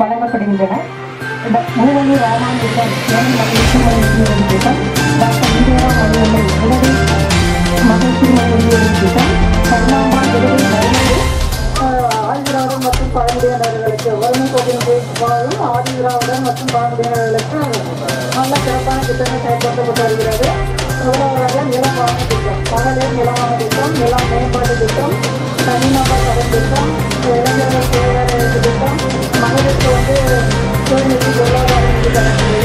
வழங்கப்படுகின்றன இந்த மூவழி ராமானுஜம் ஏழை மகளிர் திருமண உரிமை திட்டம் டாக்டர் இந்திரா மணியம்மை உதவி மகளிர் திருமண உரிமை திட்டம் கர்மாம்பா விடுதலை மருந்து ஆதிதிராவிடர் மற்றும் பழங்குடியினர்களுக்கு வறுமை கோட்டின் வாழும் ஆதிதிராவிடர் மற்றும் பழங்குடியினர்களுக்கு நல்ல சிறப்பான திட்டங்கள் செயல்படுத்தப்பட்டு வருகிறது முதலாவதாக நிலவான திட்டம் மகளிர் நிலவான திட்டம் நிலம் மேம்பாட்டு திட்டம் தனிநபர் கடன் திட்டம் இளைஞர்கள் சுயவேலை திட்டம் மகளிருக்கு வந்து சுயநிதி பொருளாதார நிதி கணக்கு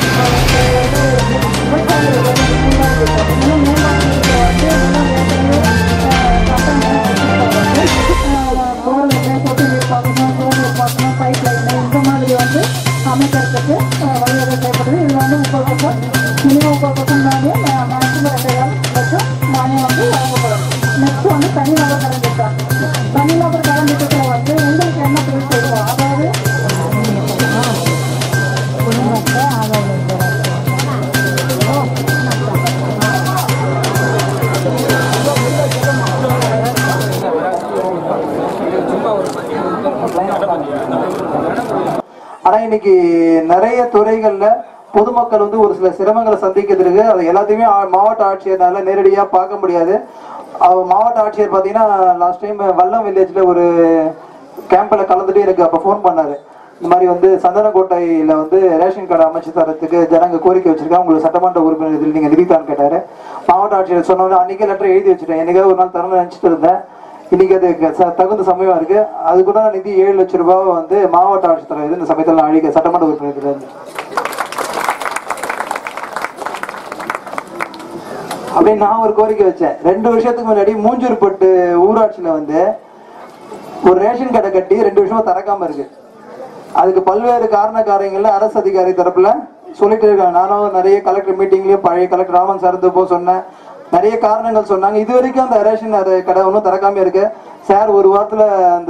விவசாயிகள் வந்து முன்னாள் திட்டம் இன்னும் மேம்பாட்டு திட்டம் வந்து இன்னும் ஏற்கனவே அமைக்கிறதுக்கு வழிவகை செய்யப்படுது இது வந்து முப்பது பர்சன்ட் மினிமம் முப்பது பர்சன்ட் மானியம் மேக்ஸிமம் ரெண்டு லட்சம் மானியம் வந்து வழங்கப்படும் நெக்ஸ்ட் வந்து தனிநபர் கடன் திட்டம் தனிநபர் கடன் திட்டத்தில் வந்து உங்களுக்கு என்ன பிரிவு செய்வோம் அதாவது ஆனா இன்னைக்கு நிறைய துறைகள்ல பொதுமக்கள் வந்து ஒரு சில சிரமங்களை சந்திக்கிறது இருக்கு அது எல்லாத்தையுமே ஆ- மாவட்ட ஆட்சியர்னால நேரடியா பார்க்க முடியாது அவர் மாவட்ட ஆட்சியர் பாத்தீங்கன்னா லாஸ்ட் டைம் வல்லம் வில்லேஜ்ல ஒரு கேம்ப்ல கலந்துட்டு எனக்கு அப்ப ஃபோன் பண்ணாரு இந்த மாதிரி வந்து சந்தனக்கோட்டையில வந்து ரேஷன் கார்டு அமைச்சு தரத்துக்கு ஜனங்க கோரிக்கை வச்சிருக்காங்க உங்களுக்கு சட்டமன்ற உறுப்பினர் இதில் நீங்க நிதித்தான்னு கேட்டாரு மாவட்ட ஆட்சியர் சொன்னோன்னே அன்னைக்கே லெட்டர் எழுதி வச்சுட்டேன் என்னைக்காவது ஒரு நாள் தரணும்னு நினைச்சிட்டு இருந்தேன் இன்னைக்கு அது க- ச- தகுந்த சமயம் இருக்கு அது கூட நிதி ஏழு லட்சம் ரூபாவை வந்து மாவட்ட ஆட்சித்தலைவர் இந்த சமயத்தில் நான் அழிக்க சட்டமன்ற உறுப்பினர் இருந்து அப்படின்னு நான் ஒரு கோரிக்கை வச்சேன் ரெண்டு வருஷத்துக்கு முன்னாடி மூஞ்சூர்பட்டு ஊராட்சியில வந்து ஒரு ரேஷன் கடை கட்டி ரெண்டு வருஷமா திறக்காம இருக்கு அதுக்கு பல்வேறு காரண காரியங்கள்ல அரசு அதிகாரி தரப்புல சொல்லிட்டு இருக்காங்க நானும் நிறைய கலெக்டர் மீட்டிங்லயும் பழைய கலெக்டர் ராமன் சார் போ சொன்னேன் நிறைய காரணங்கள் சொன்னாங்க இது வரைக்கும் அந்த ரேஷன் அது கடை ஒன்றும் திறக்காம இருக்கு சார் ஒரு வாரத்துல அந்த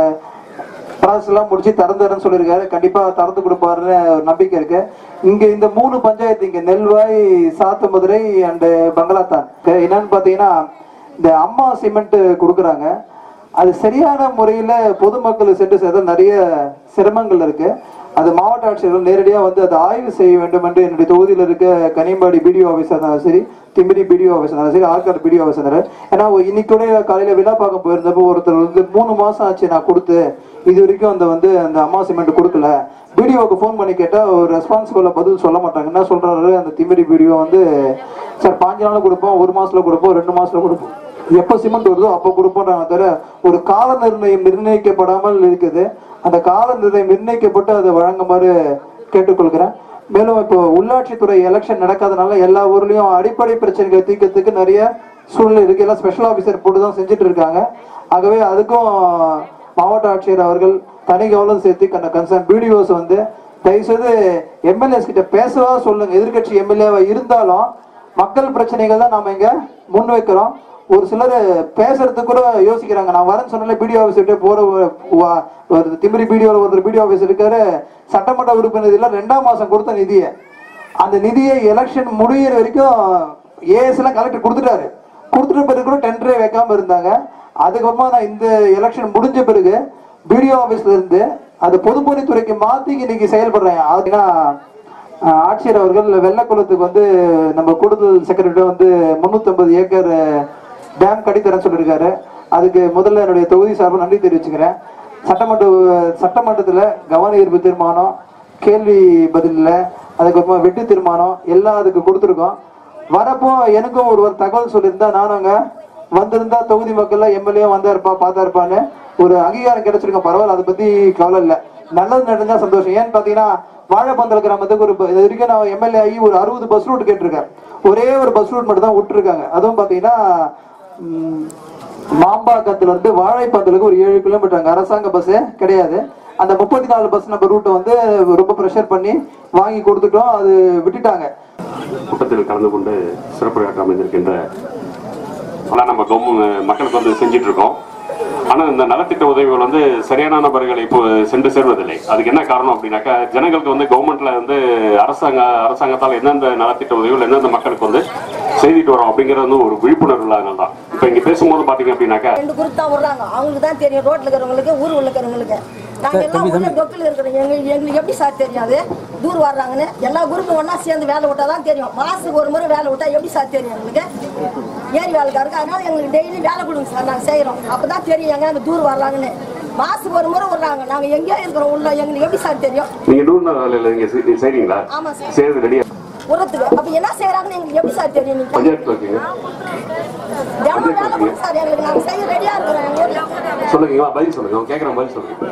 ப்ராசஸ் எல்லாம் முடிச்சு திறந்துறேன்னு சொல்லியிருக்காரு கண்டிப்பா திறந்து கொடுப்பாருன்னு ஒரு நம்பிக்கை இருக்கு இங்க இந்த மூணு பஞ்சாயத்து இங்க நெல்வாய் சாத்தமதுரை அண்ட் பங்களாத்தான் என்னன்னு பாத்தீங்கன்னா இந்த அம்மா சிமெண்ட் கொடுக்குறாங்க அது சரியான முறையில பொதுமக்கள் சென்று சேர்த்த நிறைய சிரமங்கள் இருக்கு அது மாவட்ட ஆட்சியர்கள் நேரடியாக வந்து அதை ஆய்வு செய்ய வேண்டும் என்று என்னுடைய தொகுதியில் இருக்க கனிம்பாடி பிடிஓ ஆஃபீஸர் இருந்தாலும் சரி திமிரி பிடிஓ ஆஃபீஸர் இருந்தாலும் சரி ஆற்காடு பிடிஓ ஆஃபீஸர் இருந்தாரு ஏன்னா இன்னைக்கு கூட காலையில விழா பார்க்க போயிருந்தப்போ ஒருத்தர் வந்து மூணு மாசம் ஆச்சு நான் கொடுத்து இது வரைக்கும் அந்த வந்து அந்த அம்மா சிமெண்ட் கொடுக்கல பிடிஓக்கு ஃபோன் பண்ணி கேட்டா ஒரு ரெஸ்பான்சிபிள பதில் சொல்ல மாட்டாங்க என்ன சொல்றாரு அந்த திமிரி பிடிஓ வந்து சார் பாஞ்சு நாள் கொடுப்போம் ஒரு மாசத்துல கொடுப்போம் ரெண்டு மாசத்துல கொடுப்போம் எப்போ சிமெண்ட் வருதோ அப்போ கொடுப்போம்ன்றாங்க தவிர ஒரு கால நிர்ணயம் நிர்ணயிக்கப்படாமல் இருக்குது அந்த கால நிர்ணயம் நிர்ணயிக்கப்பட்டு அதை வழங்குமாறு கேட்டுக்கொள்கிறேன் மேலும் இப்போ உள்ளாட்சித்துறை எலெக்ஷன் நடக்காதனால எல்லா ஊர்லயும் அடிப்படை பிரச்சனைகளை தீர்க்கறதுக்கு நிறைய சூழ்நிலை இருக்கு எல்லாம் ஸ்பெஷல் ஆபீசர் போட்டு தான் செஞ்சுட்டு இருக்காங்க ஆகவே அதுக்கும் மாவட்ட ஆட்சியர் அவர்கள் தனி கவனம் சேர்த்து அந்த கன்சர்ன் பிடிஓஸ் வந்து தயவுசெய்து எம்எல்ஏஸ் கிட்ட பேசவா சொல்லுங்க எதிர்க்கட்சி எம்எல்ஏவா இருந்தாலும் மக்கள் பிரச்சனைகள் தான் நாம இங்க முன் வைக்கிறோம் ஒரு சிலர் பேசுறதுக்கு கூட யோசிக்கிறாங்க நான் வரேன்னு சொன்னால பிடிஓ ஆஃபீஸ் கிட்ட போற ஒரு- வா- ஒரு திமிரி பிடிஓ ஒருத்தர் பிடிஓ ஆஃபீஸ் இருக்காரு சட்டமன்ற உறுப்பினர் இதெல்லாம் ரெண்டாம் மாசம் கொடுத்த நிதியை அந்த நிதியை எலெக்ஷன் முடியிற வரைக்கும் ஏஎஸ் எல்லாம் கலெக்டர் கொடுத்துட்டாரு கொடுத்துட்ட பிறகு கூட டெண்டரே வைக்காம இருந்தாங்க அதுக்கப்புறமா நான் இந்த எலெக்ஷன் முடிஞ்ச பிறகு பிடிஓ ஆபீஸ்ல இருந்து அது பொதுப்பணித்துறைக்கு மாத்தி இன்னைக்கு செயல்படுறேன் அதுனா அஹ், ஆட்சியர் அவர்கள் வெள்ளக்குளத்துக்கு வந்து நம்ம கூடுதல் செக்ரட்டரி வந்து 350 ஏக்கர் டேம் கட்டித்தரேன்னு சொல்லியிருக்காரு அதுக்கு முதல்ல என்னுடைய தொகுதி சார்பாக நன்றி தெரிவிச்சுக்கிறேன் சட்டமன்ற சட்டமன்றத்துல கவன ஈர்ப்பு தீர்மானம் கேள்வி பதில்ல அதுக்கப்புறமா வெட்டு தீர்மானம் எல்லாம் அதுக்கு கொடுத்துருக்கோம் வரப்போ எனக்கும் ஒரு ஒரு தகவல் சொல்லியிருந்தா நானுங்க வந்திருந்தா தொகுதி மக்கள்லாம் எம்எல்ஏ வந்தா இருப்பா பார்த்தா இருப்பான்னு ஒரு அங்கீகாரம் கிடைச்சிருக்கோம் பரவாயில்ல அதை பத்தி கவலை இல்லை நல்லது நடந்தா சந்தோஷம் ஏன்னு பாத்தீங்கன்னா வாழைப்பந்தல் கிராமத்துக்கு ஒரு ப- இது வரைக்கும் நான் எம்எல்ஏ ஆகி ஒரு அறுபது பஸ் ரூட் கேட்டிருக்கேன் ஒரே ஒரு பஸ் ரூட் மட்டும் தான் விட்டுருக்காங்க அதுவும் பாத்தீங்கன்னா ம், மாம்பாக்கத்துல இருந்து வாழைப்பந்தலுக்கு ஒரு ஏழு கிலோமீட்டர் அங்க அரசாங்க பஸ்ஸே கிடையாது அந்த முப்பத்தி நாலு பஸ் நம்பர் ரூட்டை வந்து ரொம்ப ப்ரெஷர் பண்ணி வாங்கி கொடுத்துட்டோம் அது விட்டுட்டாங்க கூட்டத்தில் கலந்து கொண்டு சிறப்புரையாற்ற அமைந்திருக்கின்ற ஆனால் நம்ம கவர்மெண்ட் மக்களுக்கு வந்து செஞ்சுட்டு இருக்கோம் ஆனா இந்த நலத்திட்ட உதவிகள் வந்து சரியான நபர்கள் இப்போ சென்று சேர்வதில்லை அதுக்கு என்ன காரணம் அப்படின்னாக்கா ஜனங்களுக்கு வந்து கவர்மெண்ட்ல வந்து அரசாங்க அரசாங்கத்தால் எந்தெந்த நலத்திட்ட உதவிகள் எந்தெந்த மக்களுக்கு வந்து செய்திட்டு வரோம் அப்படிங்கிறது வந்து ஒரு விழிப்புணர்வு இல்லாதனால தான் இப்போ இங்க பேசும்போது பாத்தீங்க அப்படின்னாக்கா ரெண்டு குரூப் தான் விடுறாங்க அவங்களுக்கு தான் தெரியும் ரோட்ல இருக்கிறவங்களுக்கு ஊர் உள்ள இருக்கிறவங்களுக்கு நாங்க எல்லாம் உள்ள தொக்கில் இருக்கிறோம் எங்களுக்கு எங்களுக்கு எப்படி சார் தெரியும் அது தூர் வர்றாங்கன்னு எல்லா குரூப்பும் ஒண்ணா சேர்ந்து வேலை விட்டா தான் தெரியும் மாசத்துக்கு ஒரு முறை வேலை விட்டா எப்படி சார் தெரியும் எங்களுக்கு ஏரி வேலைக்காருக்கு அதனால எங்களுக்கு டெய்லி வேலை கொடுங்க சார் நாங்க செய்யறோம் அப்பதான் தெரியும் எங்க அங்க தூர் வர்றாங்கன்னு மாசத்துக்கு ஒரு முறை விடுறாங்க நாங்க எங்கேயோ இருக்கிறோம் உள்ள எங்களுக்கு எப்படி சார் தெரியும் நீங்க நூறு நாள் வேலையில நீங்க செய்- செய்றீங்களா ஆமா சார் செய்யறது ரெடியா உரத்துக்கு அப்ப என்ன செய்யறாங்கன்னு எங்களுக்கு எப்படி சார் தெரியும் நீங்க பஞ்சாயத்துல இருக்கீங்க தினமும் வேலை கொடுங்க சார் எங்களுக்கு நாங்க செய்ய ரெடியா இருக்கிறோம் எங்க ஊர்ல சொல்லுங்க பதில் சொல்லுங்க அவங்க கேட்கற பதில் சொல்லுங்க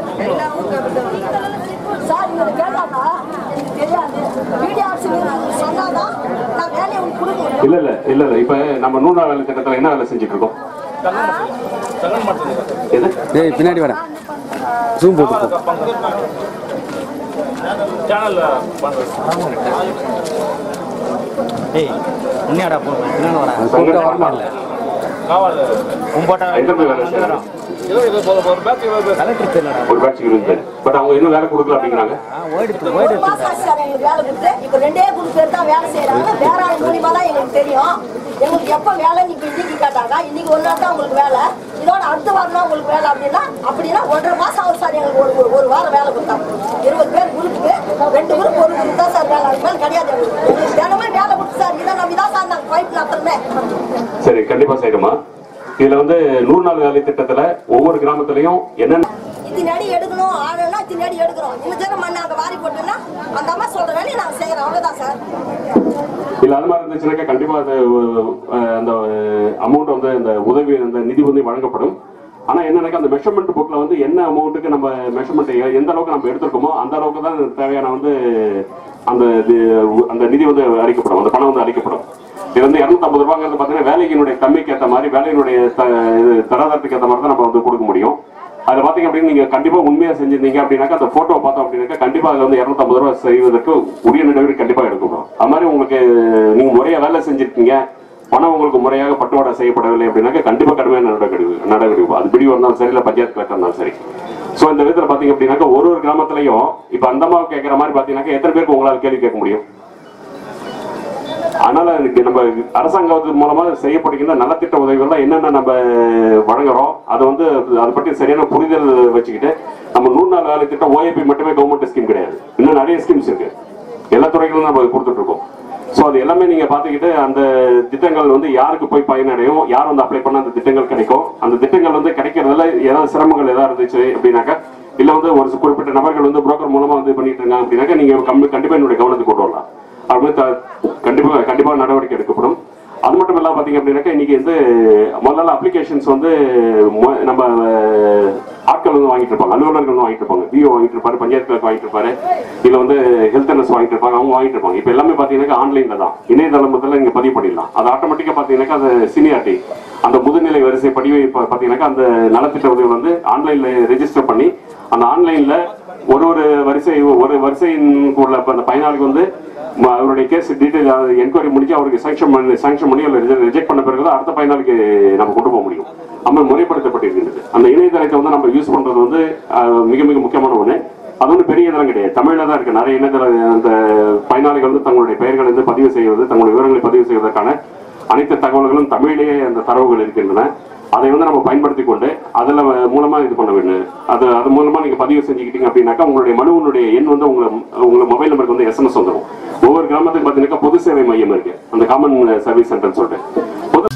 சார் இவங்க கேட்டாக்கா எனக்கு தெரியாது வீடியோ ஆட்சி சொன்னாதான் நான் வேலையை உங்களுக்கு கொடுக்க முடியும் இல்ல இல்ல இல்ல இல்ல இப்ப நம்ம நூறு நாள் வேலை திட்டத்துல என்ன வேலை செஞ்சுட்டு இருக்கோம் எது டேய் பின்னாடி வாடா ஜூம் போட்டு போ ஏய் உன்னையாடா போ பின்னாடி வாடா கூப்பிட்டா வரமாடல உம்போட்டா எங்க போய் வேலை செய்யறாங்க கலெக்டர் தெரியலடா ஒரு பேட்சுக்கு இருந்து பட் அவங்க இன்னும் வேலை கொடுக்கல அப்படிங்கிறாங்க ஆ ஓடிட்டு ஒரு ஓடிட்டு மாசம் ஆச்சு சார் எங்களுக்கு வேலை கொடுத்து இப்போ ரெண்டே குழு பேர் தான் வேலை செய்யறாங்க வேற ஆள் மூலியமா தான் எங்களுக்கு தெரியும் எங்களுக்கு எப்ப வேலை இன்னைக்கு இன்னைக்கு கேட்டாங்க இன்னைக்கு ஒரு நாள் தான் உங்களுக்கு வேலை இதோட அடுத்த வாரம் தான் உங்களுக்கு வேலை அப்படின்னா அப்படின்னா ஒன்றரை மாசம் ஆகும் சார் எங்களுக்கு ஒரு ஒரு- ஒரு வாரம் வேலை கொடுத்தாங்க இருபது பேர் குரூப்புக்கு ரெண்டு குரூப் ஒரு குரூப் தான் சார் வேலை அதுக்கு மேல கிடையாது எங்களுக்கு எங்களுக்கு தினமும் வேலை கொடுத்து சார் இதை நம்பி தான் சார் நாங்கள் பைப் நடத்துறோமே சரி கண்டிப்பா செய்யணுமா இதுல வந்து நூறு நாள் வேலை திட்டத்துல ஒவ்வொரு கிராமத்துலயும் என்னென்ன இத்தனை அடி எடுக்கணும் ஆளுன்னா இத்தனை அடி எடுக்கிறோம் இந்த தடவை மண்ணை அங்கே வாரி போட்டோம்னா அந்த அம்மா சொல்ற வேலையை நாங்கள் செய்கிறோம் அவ்வளோதான் சார் இல்ல அது மாதிரி இருந்துச்சுனாக்கா கண்டிப்பா அது அஹ், அந்த அமௌண்ட் வந்து அந்த உதவி அந்த நிதி வந்து வழங்கப்படும் ஆனா என்னன்னாக்கா அந்த மெஷர்மெண்ட் புக்ல வந்து என்ன அமௌண்ட்டுக்கு நம்ம மெஷர்மெண்ட் எந்த அளவுக்கு நம்ம எடுத்திருக்கோமோ அந்த அளவுக்கு தான் தேவையான வந்து அந்த இது- அந்த நிதி வந்து அளிக்கப்படும் அந்த பணம் வந்து அளிக்கப்படும் இது வந்து இருநூத்தி ஐம்பது ரூபாங்கிறது பாத்தீங்கன்னா வேலையினுடைய தன்மைக்கு ஏற்ற மாதிரி வேலையினுடைய த- இது தராதரத்துக்கு ஏற்ற மாதிரி தான் நம்ம வந்து கொடுக்க முடியும் அதுல பாத்தீங்க அப்படின்னு நீங்க கண்டிப்பா உண்மையா செஞ்சிருந்தீங்க அப்படின்னாக்கா அந்த போட்டோ பார்த்தோம் அப்படின்னாக்கா கண்டிப்பா அதுல வந்து இருநூத்தம்பது ரூபாய் செய்வதற்கு உரிய நடவடிக்கை கண்டிப்பா எடுக்கணும் அது மாதிரி உங்களுக்கு நீங்க முறையா வேலை செஞ்சிருக்கீங்க பணம் உங்களுக்கு முறையாக பட்டுவாடா செய்யப்படவில்லை அப்படின்னாக்கா கண்டிப்பா கடுமையான நடவடிக்கை நடவடிக்கை அது பிடிவா இருந்தாலும் சரி இல்ல பஞ்சாயத்து கலெக்டர் இருந்தாலும் சரி சோ இந்த விதத்துல பாத்தீங்க அப்படின்னாக்கா ஒரு ஒரு கிராமத்திலையும் இப்ப அந்த அம்மாவை கேட்கற மாதிரி பாத்தீங்கன்னாக்கா எத்தனை பேருக்கு உங்களால கேள்வி கேட்க முடியும் அதனால இதுக்கு நம்ம அரசாங்கத்து மூலமா செய்யப்படுகின்ற நலத்திட்ட உதவிகள் தான் என்னென்ன நம்ம வழங்குறோம் அது வந்து அதை பற்றி சரியான புரிதல் வச்சுக்கிட்டு நம்ம நூறு நாள் வேலை திட்டம் ஓஏபி மட்டுமே கவர்மெண்ட் ஸ்கீம் கிடையாது இன்னும் நிறைய ஸ்கீம்ஸ் இருக்கு எல்லா துறைகளும் நம்ம கொடுத்துட்டு இருக்கோம் ஸோ அது எல்லாமே நீங்க பாத்துக்கிட்டு அந்த திட்டங்கள் வந்து யாருக்கு போய் பயனடையும் யார் வந்து அப்ளை பண்ண அந்த திட்டங்கள் கிடைக்கும் அந்த திட்டங்கள் வந்து கிடைக்கிறதுல ஏதாவது சிரமங்கள் ஏதாவது இருந்துச்சு அப்படின்னாக்கா இல்ல வந்து ஒரு குறிப்பிட்ட நபர்கள் வந்து புரோக்கர் மூலமா வந்து பண்ணிட்டு இருக்காங்க அப்படின்னாக்கா நீங்க கம்மி- கண்டிப்பா என்னுடைய கவனத்துக்கு கொண்டு வரலாம் அது மாதிரி த- கண்டிப்பா கண்டிப்பா நடவடிக்கை எடுக்கப்படும் அது மட்டும் இல்லாம பாத்தீங்க அப்படின்னாக்கா இன்னைக்கு வந்து முதல்ல அப்ளிகேஷன்ஸ் வந்து மொ- நம்ம அஹ், ஆட்கள் வந்து வாங்கிட்டு இருப்பாங்க அலுவலர்கள் வந்து வாங்கிட்டு இருப்பாங்க பிஓ வாங்கிட்டு இருப்பாரு பஞ்சாயத்து கிளர்க் வாங்கிட்டு இருப்பாரு இல்ல வந்து ஹெல்த் அனஸ் வாங்கிட்டு இருப்பாங்க அவங்க வாங்கிட்டு இருப்பாங்க இப்போ எல்லாமே பாத்தீங்கன்னா ஆன்லைன்ல தான் இணையதளத்துல நீங்க பதிவு பண்ணிடலாம் அது ஆட்டோமேட்டிக்கா பாத்தீங்கன்னாக்கா அது சீனியாரிட்டி அந்த முதுநிலை வரிசை பதிவு இப்ப பாத்தீங்கன்னாக்கா அந்த நலத்திட்ட உதவி வந்து ஆன்லைன்ல ரெஜிஸ்டர் பண்ணி அந்த ஆன்லைன்ல ஒரு ஒரு வரிசை ஒரு வரிசையின் உள்ள இப்ப அந்த பயனாளிக்கு வந்து ம- அவருடைய கேஸ் டீடைல் என்கொயரி முடிஞ்சு அவருக்கு சாங்ஷன் பண்ணி சாங்ஷன் பண்ணி ரிஜெக்ட் பண்ண பிறகு தான் அடுத்த பயனாளிக்கு நம்ம கொண்டு போக முடியும் நம்ம முறைப்படுத்தப்பட்டிருக்கிறது அந்த இணையதளத்தை வந்து நம்ம யூஸ் பண்றது வந்து அஹ், மிக மிக முக்கியமான ஒண்ணு அது வந்து பெரிய இதெல்லாம் கிடையாது தமிழ்ல தான் இருக்கு நிறைய இணையதள அந்த பயனாளிகள் வந்து தங்களுடைய பெயர்களை வந்து பதிவு செய்வது தங்களுடைய விவரங்களை பதிவு செய்வதற்கான அனைத்து தகவல்களும் தமிழிலேயே அந்த தரவுகள் இருக்கின்றன அதை வந்து நம்ம பயன்படுத்தி கொண்டு அதுல மூலமா இது பண்ண வேண்டும் அது அது மூலமா நீங்க பதிவு செஞ்சுக்கிட்டீங்க அப்படின்னாக்கா உங்களுடைய மனுவனுடைய எண் வந்து உங்க உங்க மொபைல் நம்பருக்கு வந்து எஸ்எம்எஸ் வந்துடும் ஒவ்வொரு கிராமத்துக்கு பாத்தீங்கன்னா பொது சேவை மையம் இருக்கு அந்த காமன் சர்வீஸ் சென்டர்னு சொல்லிட்டு பொது